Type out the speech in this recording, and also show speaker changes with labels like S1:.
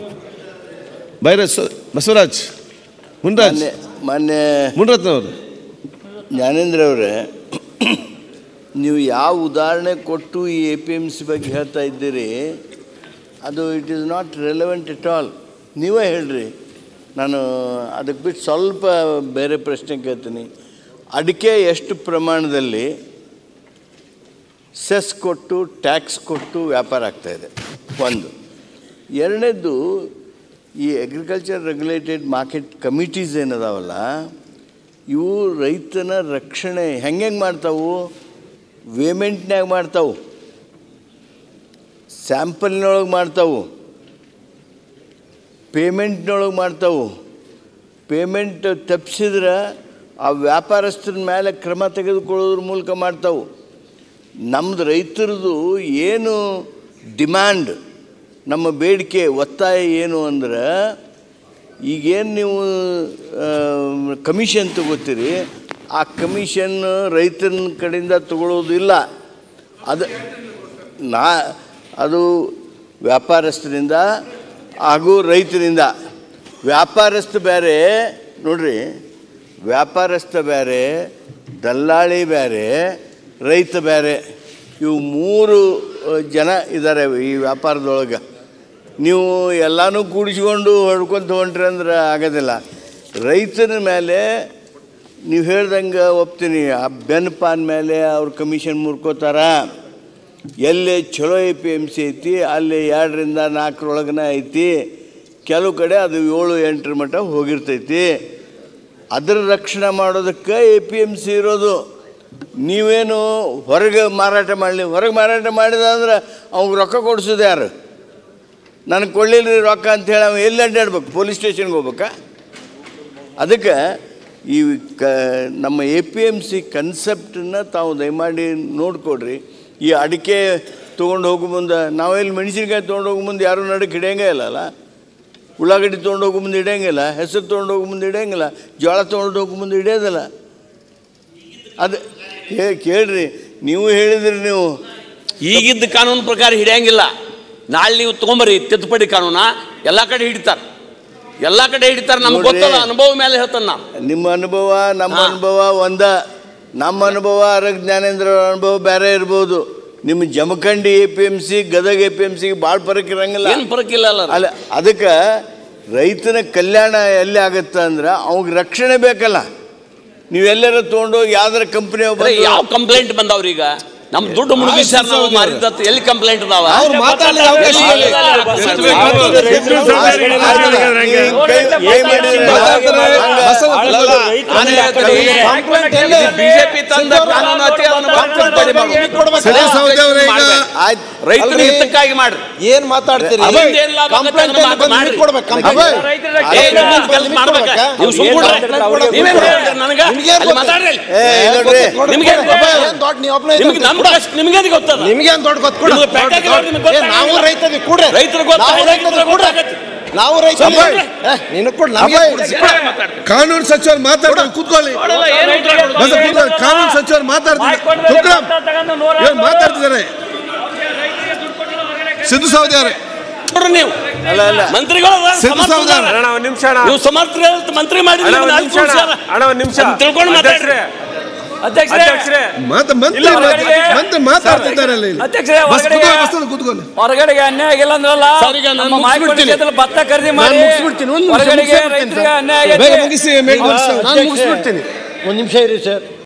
S1: ಬೈರಸ್ ಬಸವರಾಜ್ ಮುನ್ರಾಜ್
S2: ಮಾನ್ಯ ಮಾನ್ಯ
S1: ಮುನ್ರತ್ನ ಅವರು
S2: ಜ್ಞಾನೇಂದ್ರ ಅವರೇ ನೀವು ಯಾವ ಉದಾಹರಣೆ ಕೊಟ್ಟು ಈ ಎ ಪಿ ಎಮ್ ಸಿ ಬಗ್ಗೆ ಹೇಳ್ತಾ ಇದ್ದೀರಿ ಅದು it is not relevant at all ನೀವೇ ಹೇಳ್ರಿ ನಾನು ಅದಕ್ಕೆ ಬಿಟ್ಟು ಸ್ವಲ್ಪ ಬೇರೆ ಪ್ರಶ್ನೆ ಕೇಳ್ತೀನಿ ಅಡಿಕೆ ಎಷ್ಟು ಪ್ರಮಾಣದಲ್ಲಿ ಸೆಸ್ ಕೊಟ್ಟು ಟ್ಯಾಕ್ಸ್ ಕೊಟ್ಟು ವ್ಯಾಪಾರ ಆಗ್ತಾಯಿದೆ ಒಂದು ಎರಡನೇದ್ದು ಈ ಅಗ್ರಿಕಲ್ಚರ್ ರೆಗ್ಯುಲೇಟೆಡ್ ಮಾರ್ಕೆಟ್ ಕಮಿಟೀಸ್ ಏನದಾವಲ್ಲ ಇವು ರೈತನ ರಕ್ಷಣೆ ಹೆಂಗೆ ಮಾಡ್ತಾವು ವೇಮೆಂಟ್ನ್ಯಾಗ ಮಾಡ್ತಾವು ಸ್ಯಾಂಪಲ್ನೊಳಗೆ ಮಾಡ್ತಾವು ಪೇಮೆಂಟ್ನೊಳಗೆ ಮಾಡ್ತಾವು ಪೇಮೆಂಟ್ ತಪ್ಪಿಸಿದ್ರೆ ಆ ವ್ಯಾಪಾರಸ್ಥರ ಮೇಲೆ ಕ್ರಮ ತೆಗೆದುಕೊಳ್ಳೋದ್ರ ಮೂಲಕ ಮಾಡ್ತಾವು ನಮ್ಮದು ರೈತರದು ಏನು ಡಿಮ್ಯಾಂಡ್ ನಮ್ಮ ಬೇಡಿಕೆ ಒತ್ತಾಯ ಏನು ಅಂದ್ರೆ ಈಗೇನು ನೀವು ಕಮಿಷನ್ ತಗೋತೀರಿ ಆ ಕಮಿಷನ್ ರೈತನ ಕಡೆಯಿಂದ ತಗೊಳ್ಳೋದಿಲ್ಲ ಅದು ನಾ ಅದು ವ್ಯಾಪಾರಸ್ಥರಿಂದ ಹಾಗೂ ರೈತರಿಂದ ವ್ಯಾಪಾರಸ್ಥ ಬೇರೆ ನೋಡ್ರಿ ವ್ಯಾಪಾರಸ್ಥ ಬೇರೆ ದಲ್ಲಾಳಿ ಬೇರೆ ರೈತ ಬೇರೆ ಇವು ಮೂರು ಅ, ಜನ ಇದ್ದಾರೆ ಈ ವ್ಯಾಪಾರದೊಳಗೆ ನೀವು ಎಲ್ಲನೂ ಕೂಡಿಸ್ಕೊಂಡು ಹೊಡ್ಕೊಂತ ಹೊಂಟ್ರಿ ಅಂದ್ರೆ ಆಗೋದಿಲ್ಲ ರೈತನ ಮೇಲೆ ನೀವು ಹೇಳ್ದಂಗೆ ಒಪ್ತೀನಿ ಆ ಬೆನ್ಪಾನ್ ಮೇಲೆ ಅವ್ರ ಕಮಿಷನ್ ಮುರ್ಕೋತಾರ ಎಲ್ಲಿ ಚಲೋ ಎ ಪಿ ಎಮ್ ಸಿ ಐತಿ ಅಲ್ಲಿ ಎರಡರಿಂದ ನಾಲ್ಕರೊಳಗನ ಐತಿ ಕೆಲವು ಕಡೆ ಅದು ಏಳು ಎಂಟರ ಮಟ್ಟ ಹೋಗಿರ್ತೈತಿ ಅದರ ರಕ್ಷಣೆ ಮಾಡೋದಕ್ಕೆ ಎ ಪಿ ಎಮ್ ಸಿ ಇರೋದು ನೀವೇನು ಹೊರಗೆ ಮಾರಾಟ ಮಾಡಲಿ ಹೊರಗೆ ಮಾರಾಟ ಮಾಡಿದ ಅಂದ್ರೆ ಅವ್ಗೆ ರೊಕ್ಕ ಕೊಡಿಸೋದು ಯಾರು ನನಗೆ ಕೊಡಲಿಲ್ಲ ರೊಕ್ಕ ಅಂತೇಳಿ ಅವ ಎಲ್ಲಿ ಅಡ್ಡಾಡ್ಬೇಕು ಪೊಲೀಸ್ ಸ್ಟೇಷನ್ಗೆ ಹೋಗ್ಬೇಕಾ ಅದಕ್ಕೆ ಈ ಕ ನಮ್ಮ ಎ ಪಿ ಎಮ್ ಸಿ ಕನ್ಸೆಪ್ಟನ್ನ ತಾವು ದಯಮಾಡಿ ನೋಡಿಕೊಡ್ರಿ ಈ ಅಡಿಕೆ ತೊಗೊಂಡು ಹೋಗೋ ಮುಂದೆ ನಾವೆಲ್ಲಿ ಮೆಣಸಿನ್ಕಾಯಿ ತೊಗೊಂಡು ಹೋಗೋ ಮುಂದೆ ಯಾರೂ ನಡಕ್ಕೆ ಹಿಡಿಯಂಗೇ ಇಲ್ಲಲ್ಲ ಉಳ್ಳಾಗಡ್ಡಿ ತೊಗೊಂಡು ಹೋಗೋ ಮುಂದೆ ಹಿಡಿಯಂಗಿಲ್ಲ ಹೆಸರು ತೊಗೊಂಡು ಹೋಗೋ ಮುಂದೆ ಹಿಡಿಯಂಗಿಲ್ಲ ಜೋಳ ತೊಗೊಂಡು ಹೋಗೋ ಮುಂದೆ ಹಿಡಿಯೋದಿಲ್ಲ ಅದು ಹೇ ಕೇಳ್ರಿ ನೀವು ಹೇಳಿದ್ರಿ ನೀವು
S3: ಈಗಿದ್ದ ಕಾನೂನು ಪ್ರಕಾರ ಹಿಡಿಯಂಗಿಲ್ಲ ನಾಳೆ ನೀವು ತಗೊಂಬರ್ರಿ ತಿದ್ದುಪಡಿ ಕಾನೂನ ಎಲ್ಲ ಕಡೆ ಹಿಡಿತಾರ ಎಲ್ಲ ಕಡೆ ಹಿಡಿತಾರ ನಮ್ಗೆ
S2: ನೋಡ್ರಿ.
S3: ಗೊತ್ತಲ್ಲ ಅನುಭವ ಮೇಲೆ ಹೇಳ್ತಾನೆ ನಾನು
S2: ನಿಮ್ಮ ಅನುಭವ ನಮ್ಮ
S3: ಹಾ.
S2: ಅನುಭವ ಒಂದ ನಮ್ಮ ಅನುಭವ ಅರಗ್ ಜ್ಞಾನೇಂದ್ರ ಅವ್ರ ಅನುಭವ ಬೇರೆ ಇರ್ಬೋದು ನಿಮ್ಮ Jamkhandi A P M C Gadag A P M ಸಿಗೆ ಭಾಳ ಫರಕ್ ಇರಂಗಿಲ್ಲ
S3: ಏನು ಪರಕಿಲ್ಲ ಅಲ್ಲ
S2: ಅಲ್ಲ ಅದಕ್ಕೆ ರೈತನ ಕಲ್ಯಾಣ ಎಲ್ಲಿ ಆಗತ್ತೆ ಅಂದ್ರೆ ಅವ್ಗೆ ರಕ್ಷಣೆ ಬೇಕಲ್ಲ ನೀವು ಎಲ್ಲಾರ ತೊಗೊಂಡೋಗಿ ಯಾವ್ದಾರ ಕಂಪ್ನಿ
S3: ಯಾವ ಕಂಪ್ಲೇಂಟ್ ಬಂದವ್ರ ಈಗ ನಮ್ ದುಡ್ಡು ಮುಳುಗಿಸ್ಯಾರ ನಾವು ಮಾರಿದ ಎಲ್ಲಿ ಕಂಪ್ಲೇಂಟ್ ಅದಾವ
S1: ಅವ್ರು ಮಾತಾಡ್ಲಿಕ್ಕೆ ಅವಕಾಶ ಇಲ್ಲ.
S3: ಬಿಜೆಪಿ ತಂದ ಕಾನೂನು ಐತಿ, ಅದನ್ನ ಬಂದ್ ತಿದ್ದುಪಡಿ ಮಾಡ್ಬೇಕು.
S1: ಸರಿ ಸೌದೆ ಅವರೇ ಈಗ
S2: ಆಯ್ತು
S3: ರೈತರ
S4: ಅಲ್ರಿ.
S3: ಹಿತಕ್ಕಾಗಿ ಮಾಡ್ರಿ
S4: ಏನ್ ಮಾತಾಡ್ತೀರಿ
S3: ಅದೊಂದ್ ಏನ್ ಲಾಭ ಆಗತ್ತೆ
S4: ಕಂಪ್ಲೇಂಟ್
S3: ಅದನ್ನ ಮಾತು ಮಾಡ್ರಿ.
S4: ಕೊಡ್ಬೇಕು ಕಂಪ್ಲೇಂಟ್
S1: ಅಭಯ್,
S3: ಏ, ನಿಮ್ಮನ್ನ ಕೆಲ್ಸ ಮಾಡ್ಬೇಕಾ? ನೀವು ಸುಮ್ನೆ ಕೊಡ್ರಿ. ನೀವೇನ್ ಹೇಳ್ತೀರಿ ನನಗ?
S4: ನಿಮ್ಗೇನ್
S3: ಅಲ್ಲಿ
S4: ಗೊತ್ತು?
S3: ಮಾತಾಡ್ರಿ ಅಲ್ಲಿ.
S2: ಏ ನೋಡ್ರಿ
S3: ನಿಮ್ಗೆ
S4: ಏನ್ ದೊಡ್ಡ ನೀವು ಒಬ್ನೇ
S3: ನಿಮ್ಗೆ
S4: ಇದ್ದೀರಿ.
S3: ನಮ್ಮ ಕಷ್ಟ ನಿಮ್ಗೇನು ಗೊತ್ತದ
S4: ನಿಮ್ಗೆ ಏನ್ ದೊಡ್ಡ ಗೊತ್ತು ಕೊಡು.
S3: ನಿಮ್ಗೆ ಪೇಟೆಗೆ
S4: ದೊಡ್ಡ-
S3: ನಿಮ್ಗೆ ಗೊತ್ತಾಗಲ್ಲ.
S4: ಏ, ನಾವು ರೈತದಿ ಕೂಡ್ರೆ
S3: ರೈತರು ಗೊತ್ತ
S4: ನಾವು ರೈತದಿ ಕೂಡ್ರೆ ನಾವು ರೈತ
S3: ಅಭಯ್.
S4: ನಿನಗೆ ಕೊಡು ನಮಗೆ
S1: ಅಭಯ್.
S4: ಕೊಡ್ಸಿ.
S1: ಕಾನೂನು ಸಚಿವರು ಮಾತಾಡ್ತಾರೆ ಕೂತ್ಕೊಳ್ಳಿ ಬಸ್ ಕೂತ್ಕೊಳ್ಳಿ. ಕಾನೂನು ಸಚಿವರು ಮಾತಾಡ್ತಿದ್ದಾರೆ ತುಕ್ರಾಮ್ ಏನ್ ಮಾತಾಡ್ತಿದ್ದಾರೆ ಸಿದ್ದು ಸೌದಿ ಅವರೇ
S3: ನೋಡ್ರಿ ನೀವು
S2: ಅಲ್ಲ ಅಲ್ಲ
S3: ಮಂತ್ರಿಗಳು ಅದಾರ,
S1: ಸಿದ್ದು
S3: ಸಮರ್ಥ
S1: ಸೌದಿ
S3: ಅದಾರ.
S5: ಅಣ್ಣ ಒಂದ್ ನಿಮಿಷ ಅಣ್ಣ
S3: ನೀವು ಸಮರ್ಥ ಮಂತ್ರಿ ಮಾಡಿ
S5: ಅಣ್ಣ ಒಂದ್ ನಿಮಿಷ ಅಣ್ಣ ಅಣ್ಣ ಒಂದ್ ನಿಮಿಷ
S3: ತಿಳ್ಕೊಂಡು ಮಾತಾಡ್ರಿ
S5: ಅಧ್ಯಕ್ಷರೇ ಅಧ್ಯಕ್ಷರೇ
S1: ಮಾತ ಮಂತ್ರಿ
S5: ಇಲ್ಲ,
S1: ಮಾತ-
S5: ಹೊರಗಡೆ.
S1: ಮಂತ್ರಿ ಮಾತಾಡ್ತಿದ್ದಾರೆ ಅಲ್ಲಿ
S6: ಅಧ್ಯಕ್ಷರೇ,
S1: ಬಸ್
S6: ಹೊರಗಡೆ
S1: ಕೂತ್ಕೊಳ್ಳಿ,
S6: ಈಗ-
S1: ಬಸ್ ಕೂತ್ಕೊಳ್ಳಿ
S6: ಹೊರಗಡೆಗೆ ಅನ್ಯಾಯ ಆಗಿಲ್ಲ ಅಂದ್ರಲ್ಲ
S3: ಸರ್, ಈಗ ನಾನು
S6: ನಮ್ಮ ಮಾಹಿತಿ
S3: ಮುಗಿಸ್ಬಿಡ್ತೀನಿ.
S6: ಕ್ಷೇತ್ರದಲ್ಲಿ ಭತ್ತ ಖರೀದಿ ಮಾಡಿ
S4: ನಾನು ಮುಗಿಸ್ಬಿಡ್ತೀನಿ. ಒಂದ್ ನಿಮಿಷ
S6: ಹೊರಗಡೆಗೆ
S4: ಮುಗಿಸ್ಬಿಡ್ತೀನಿ
S6: ರೈತರಿಗೆ
S4: ಸರ್.
S6: ಅನ್ಯಾಯ
S1: ಬೇಗ
S6: ಆಗೈತೆ.
S1: ಮುಗಿಸಿ ಮೇಡಮ್
S4: ನಾನು ಮುಗಿಸ್ಬಿಡ್ತೀನಿ
S7: ಒಂದು ನಿಮಿಷ ಇರಿ ಸರ್